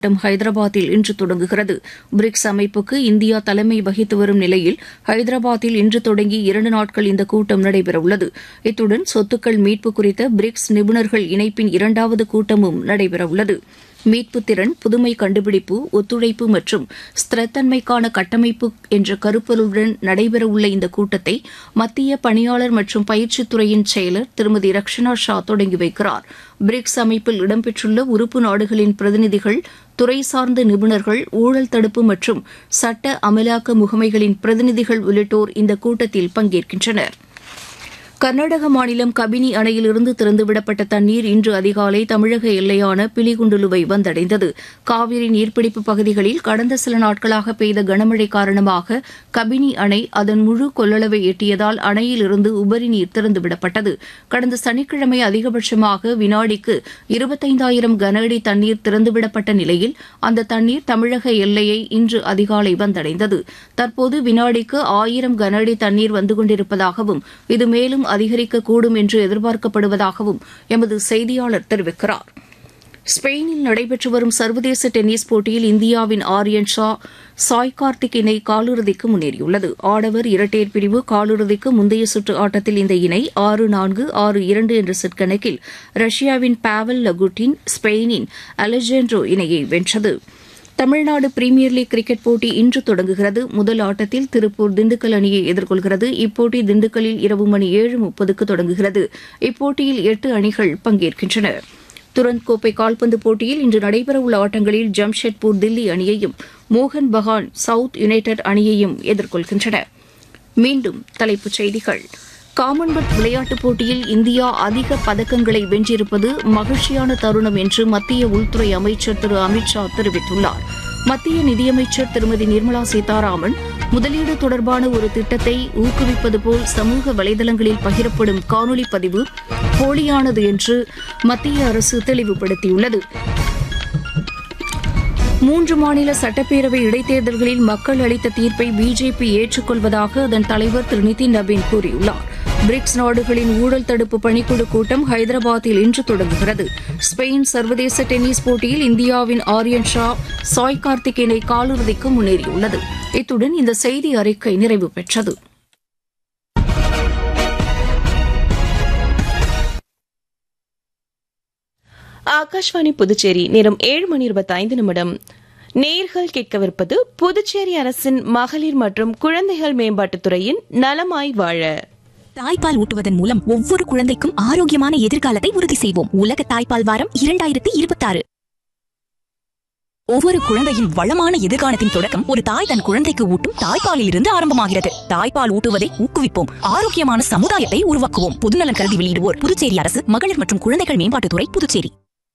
கூட்டம் ஹைதராபாத்தில் இன்று தொடங்குகிறது பிரிக்ஸ் அமைப்புக்கு இந்தியா தலைமை வகித்து வரும் நிலையில் ஹைதராபாத்தில் இன்று தொடங்கி இரண்டு நாட்கள் இந்த கூட்டம் நடைபெறவுள்ளது இத்துடன் சொத்துக்கள் மீட்பு குறித்த பிரிக்ஸ் நிபுணர்கள் இணைப்பின் இரண்டாவது கூட்டமும் நடைபெறவுள்ளது மீட்புத் திறன் புதுமை கண்டுபிடிப்பு ஒத்துழைப்பு மற்றும் ஸ்திரத்தன்மைக்கான கட்டமைப்பு என்ற கருப்பொருளுடன் நடைபெறவுள்ள இந்த கூட்டத்தை மத்திய பணியாளர் மற்றும் பயிற்சித்துறையின் செயலர் திருமதி ரக்ஷனா ஷா தொடங்கி வைக்கிறார் பிரிக்ஸ் அமைப்பில் இடம்பெற்றுள்ள உறுப்பு நாடுகளின் பிரதிநிதிகள் துறை சார்ந்த நிபுணர்கள் ஊழல் தடுப்பு மற்றும் சட்ட அமலாக்க முகமைகளின் பிரதிநிதிகள் உள்ளிட்டோர் இந்த கூட்டத்தில் பங்கேற்கின்றனா் கர்நாடக மாநிலம் கபினி அணையிலிருந்து திறந்துவிடப்பட்ட தண்ணீர் இன்று அதிகாலை தமிழக எல்லையான பிலிகுண்டுலுவை வந்தடைந்தது காவிரி நீர்பிடிப்பு பகுதிகளில் கடந்த சில நாட்களாக பெய்த கனமழை காரணமாக கபினி அணை அதன் முழு கொள்ளளவை எட்டியதால் அணையிலிருந்து உபரி நீர் திறந்துவிடப்பட்டது கடந்த சனிக்கிழமை அதிகபட்சமாக வினாடிக்கு இருபத்தைந்தாயிரம் கன அடி தண்ணீர் திறந்துவிடப்பட்ட நிலையில் அந்த தண்ணீர் தமிழக எல்லையை இன்று அதிகாலை வந்தடைந்தது தற்போது வினாடிக்கு ஆயிரம் கன அடி தண்ணீர் வந்து கொண்டிருப்பதாகவும் இது மேலும் அதிகரிக்கக்கூடும் என்று எதிர்பார்க்கப்படுவதாகவும் எமது செய்தியாளர் தெரிவிக்கிறார் ஸ்பெயினில் நடைபெற்று வரும் சர்வதேச டென்னிஸ் போட்டியில் இந்தியாவின் ஆரியன் ஷா சாய் கார்த்திக் இணை காலிறுதிக்கு முன்னேறியுள்ளது ஆடவர் இரட்டையர் பிரிவு காலிறுதிக்கு முந்தைய சுற்று ஆட்டத்தில் இந்த இணை ஆறு நான்கு ஆறு இரண்டு என்ற செட் கணக்கில் ரஷ்யாவின் பாவல் லகுட்டின் ஸ்பெயினின் அலெஜாண்ட்ரோ இணையை வென்றது தமிழ்நாடு பிரீமியர் லீக் கிரிக்கெட் போட்டி இன்று தொடங்குகிறது முதல் ஆட்டத்தில் திருப்பூர் திண்டுக்கல் அணியை எதிர்கொள்கிறது இப்போட்டி திண்டுக்கல்லில் இரவு மணி ஏழு முப்பதுக்கு தொடங்குகிறது இப்போட்டியில் எட்டு அணிகள் பங்கேற்கின்றன துரந்த் கோப்பை கால்பந்து போட்டியில் இன்று நடைபெறவுள்ள ஆட்டங்களில் ஜம்ஷெட்பூர் தில்லி அணியையும் மோகன் பகான் சவுத் யுனைடெட் அணியையும் எதிர்கொள்கின்றன மீண்டும் தலைப்புச் செய்திகள் காமன்வெல்த் விளையாட்டுப் போட்டியில் இந்தியா அதிக பதக்கங்களை வென்றிருப்பது மகிழ்ச்சியான தருணம் என்று மத்திய உள்துறை அமைச்சர் திரு அமித்ஷா தெரிவித்துள்ளார் மத்திய நிதியமைச்சர் திருமதி நிர்மலா சீதாராமன் முதலீடு தொடர்பான ஒரு திட்டத்தை ஊக்குவிப்பது போல் சமூக வலைதளங்களில் பகிரப்படும் காணொலி பதிவு போலியானது என்று மத்திய அரசு தெளிவுபடுத்தியுள்ளது மூன்று மாநில சட்டப்பேரவை இடைத்தேர்தல்களில் மக்கள் அளித்த தீர்ப்பை பிஜேபி ஏற்றுக்கொள்வதாக அதன் தலைவர் திரு நிதின் நபீன் கூறியுள்ளார் பிரிக்ஸ் நாடுகளின் ஊழல் தடுப்பு பணிக்குழு கூட்டம் ஹைதராபாத்தில் இன்று தொடங்குகிறது ஸ்பெயின் சர்வதேச டென்னிஸ் போட்டியில் இந்தியாவின் ஆரியன் ஷா சாய் கார்த்திக் இணை காலிறுதிக்கு முன்னேறியுள்ளது இத்துடன் இந்த செய்தி அறிக்கை நிறைவு பெற்றது ஆகாஷ்வாணி புதுச்சேரி நேரம் ஏழு மணி இருபத்தி ஐந்து நிமிடம் நேர்கள் கேட்கவிருப்பது புதுச்சேரி அரசின் மகளிர் மற்றும் குழந்தைகள் மேம்பாட்டுத்துறையின் நலமாய் வாழ தாய்ப்பால் ஊட்டுவதன் மூலம் ஒவ்வொரு குழந்தைக்கும் ஆரோக்கியமான எதிர்காலத்தை உறுதி செய்வோம் உலக தாய்ப்பால் வாரம் இரண்டாயிரத்தி இருபத்தி ஆறு ஒவ்வொரு குழந்தையின் வளமான எதிர்காலத்தின் தொடக்கம் ஒரு தாய் தன் குழந்தைக்கு ஊட்டும் தாய்ப்பாலில் இருந்து ஆரம்பமாகிறது தாய்ப்பால் ஊட்டுவதை ஊக்குவிப்போம் ஆரோக்கியமான சமுதாயத்தை உருவாக்குவோம் பொதுநலன் கருதி வெளியிடுவோர் புதுச்சேரி அரசு மகளிர் மற்றும் குழந்தைகள் மேம்பாட்டுத்துறை புதுச்சேரி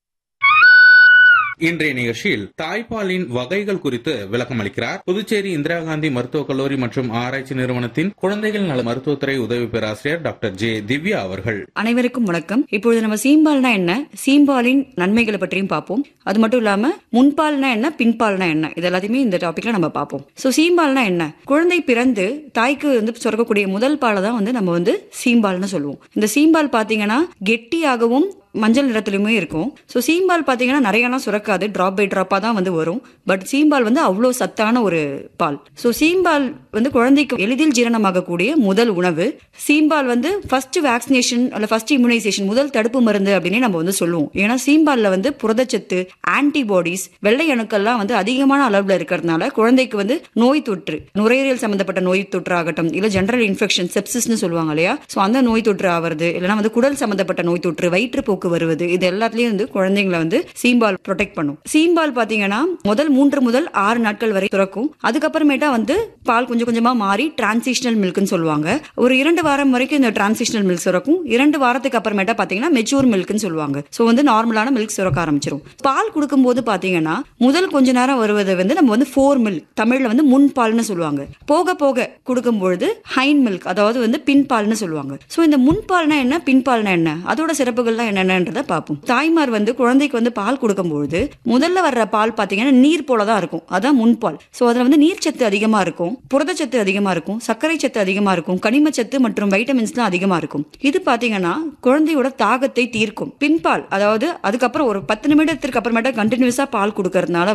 இன்றைய நிகழ்ச்சியில் தாய்ப்பாலின் வகைகள் குறித்து விளக்கம் அளிக்கிறார் புதுச்சேரி இந்திரா காந்தி மருத்துவக் கல்லூரி மற்றும் ஆராய்ச்சி நிறுவனத்தின் குழந்தைகள் நல மருத்துவத்துறை உதவி பேராசிரியர் டாக்டர் ஜே திவ்யா அவர்கள் அனைவருக்கும் வணக்கம் இப்பொழுது நம்ம சீம்பால்னா என்ன சீம்பாலின் நன்மைகளை பற்றியும் பார்ப்போம் அது மட்டும் இல்லாம முன்பால்னா என்ன பின்பால்னா என்ன இது எல்லாத்தையுமே இந்த டாபிக்ல நம்ம பார்ப்போம் ஸோ சீம்பால்னா என்ன குழந்தை பிறந்து தாய்க்கு வந்து சுரக்கக்கூடிய முதல் பாலை தான் வந்து நம்ம வந்து சீம்பால்னு சொல்லுவோம் இந்த சீம்பால் பார்த்தீங்கன்னா கெட்டியாகவும் மஞ்சள் நிறத்துலையுமே இருக்கும் ஸோ சீம்பால் பார்த்தீங்கன்னா நிறையலாம் சுரக்காது ட்ராப் பை ட்ராப்பாக தான் வந்து வரும் பட் சீம்பால் வந்து அவ்வளோ சத்தான ஒரு பால் ஸோ சீம்பால் வந்து குழந்தைக்கு எளிதில் ஜீரணமாகக்கூடிய முதல் உணவு சீம்பால் வந்து ஃபர்ஸ்ட் வேக்சினேஷன் அல்ல ஃபர்ஸ்ட் இம்யூனைசேஷன் முதல் தடுப்பு மருந்து அப்படின்னு நம்ம வந்து சொல்லுவோம் ஏன்னா சீம்பாலில் வந்து புரதச்சத்து ஆன்டிபாடிஸ் வெள்ளை அணுக்கள்லாம் வந்து அதிகமான அளவில் இருக்கிறதுனால குழந்தைக்கு வந்து நோய் தொற்று நுரையீரல் சம்பந்தப்பட்ட நோய் தொற்று ஆகட்டும் இல்லை ஜெனரல் இன்ஃபெக்ஷன் செப்சிஸ்னு சொல்லுவாங்க இல்லையா ஸோ அந்த நோய் தொற்று ஆகிறது இல்லைனா வந்து குடல் சம்பந்தப்பட்ட நோய் தொற்று வயிற்றுப்போக்கு வருவது இது எல்லாத்துலயும் வந்து குழந்தைங்களை வந்து சீம்பால் ப்ரொடெக்ட் பண்ணும் சீம்பால் பாத்தீங்கன்னா முதல் மூன்று முதல் ஆறு நாட்கள் வரை சுரக்கும் அதுக்கப்புறமேட்டா வந்து பால் கொஞ்சம் கொஞ்சமா மாறி டிரான்சிஷனல் மில்க்னு சொல்லுவாங்க ஒரு இரண்டு வாரம் வரைக்கும் இந்த டிரான்சிஷனல் மில்க் சுரக்கும் இரண்டு வாரத்துக்கு அப்புறமேட்டா பாத்தீங்கன்னா மெச்சூர் மில்க்னு சொல்லுவாங்க ஸோ வந்து நார்மலான மில்க் சுரக்க ஆரம்பிச்சிரும் பால் கொடுக்கும்போது பாத்தீங்கன்னா முதல் கொஞ்ச நேரம் வருவது வந்து நம்ம வந்து ஃபோர் மில்க் தமிழ்ல வந்து முன் பால்னு சொல்லுவாங்க போக போக கொடுக்கும்பொழுது ஹைன் மில்க் அதாவது வந்து பின் பால்னு சொல்லுவாங்க ஸோ இந்த முன்பால்னா என்ன பின்பால்னா என்ன அதோட சிறப்புகள்லாம் என்னென்னன்றதை பார்ப்போம் தாய்மார் வந்து குழந்தைக்கு வந்து பால் கொடுக்கும்பொழுது முதல்ல வர்ற பால் பார்த்தீங்கன்னா நீர் போல தான் இருக்கும் அதான் முன்பால் ஸோ அதில் வந்து நீர்ச்சத்து அதிகமாக இருக்கும் புரதச்சத்து அதிகமாக இருக்கும் சர்க்கரை சத்து அதிகமாக இருக்கும் கனிமச்சத்து மற்றும் வைட்டமின்ஸ்லாம் அதிகமாக இருக்கும் இது பார்த்தீங்கன்னா குழந்தையோட தாகத்தை தீர்க்கும் பின்பால் அதாவது அதுக்கப்புறம் ஒரு பத்து நிமிடத்திற்கு அப்புறமேட்டா கண்டினியூஸாக பால் கொடுக்கறதுனால